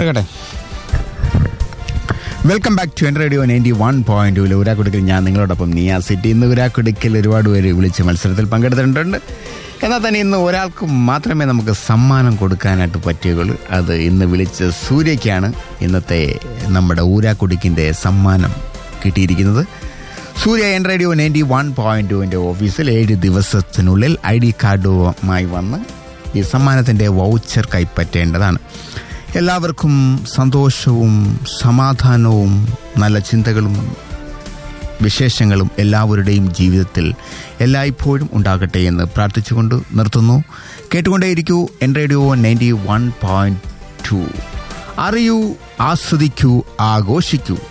എടുക്കട്ടെ welcome back to N radio ninety one point ടൂല് ഊരാക്കുടുക്കിൽ ഞാൻ നിങ്ങളോടൊപ്പം നിയാ സിറ്റി ഇന്ന് ഊരാക്കുടുക്കിൽ ഒരുപാട് പേര് വിളിച്ച് മത്സരത്തിൽ പങ്കെടുത്തിട്ടുണ്ട് എന്നാൽ തന്നെ ഇന്ന് ഒരാൾക്ക് മാത്രമേ നമുക്ക് സമ്മാനം കൊടുക്കാനായിട്ട് പറ്റുകയുള്ളൂ അത് ഇന്ന് വിളിച്ച സൂര്യയ്ക്കാണ് ഇന്നത്തെ നമ്മുടെ ഊരാക്കുടുക്കിൻ്റെ സമ്മാനം കിട്ടിയിരിക്കുന്നത് Surya N radio ninety one point ടുവിൻ്റെ ഓഫീസിൽ ഏഴ് ദിവസത്തിനുള്ളിൽ ഐ ഡി കാർഡുമായി വന്ന് ഈ സമ്മാനത്തിൻ്റെ വൗച്ചർ കൈപ്പറ്റേണ്ടതാണ് എല്ലാവർക്കും സന്തോഷവും സമാധാനവും നല്ല ചിന്തകളും വിശേഷങ്ങളും എല്ലാവരുടെയും ജീവിതത്തിൽ എല്ലായ്പ്പോഴും ഉണ്ടാകട്ടെ എന്ന് പ്രാർത്ഥിച്ചുകൊണ്ട് നിർത്തുന്നു കേട്ടുകൊണ്ടേയിരിക്കൂ N radio ninety one point two അറിയൂ ആസ്വദിക്കൂ ആഘോഷിക്കൂ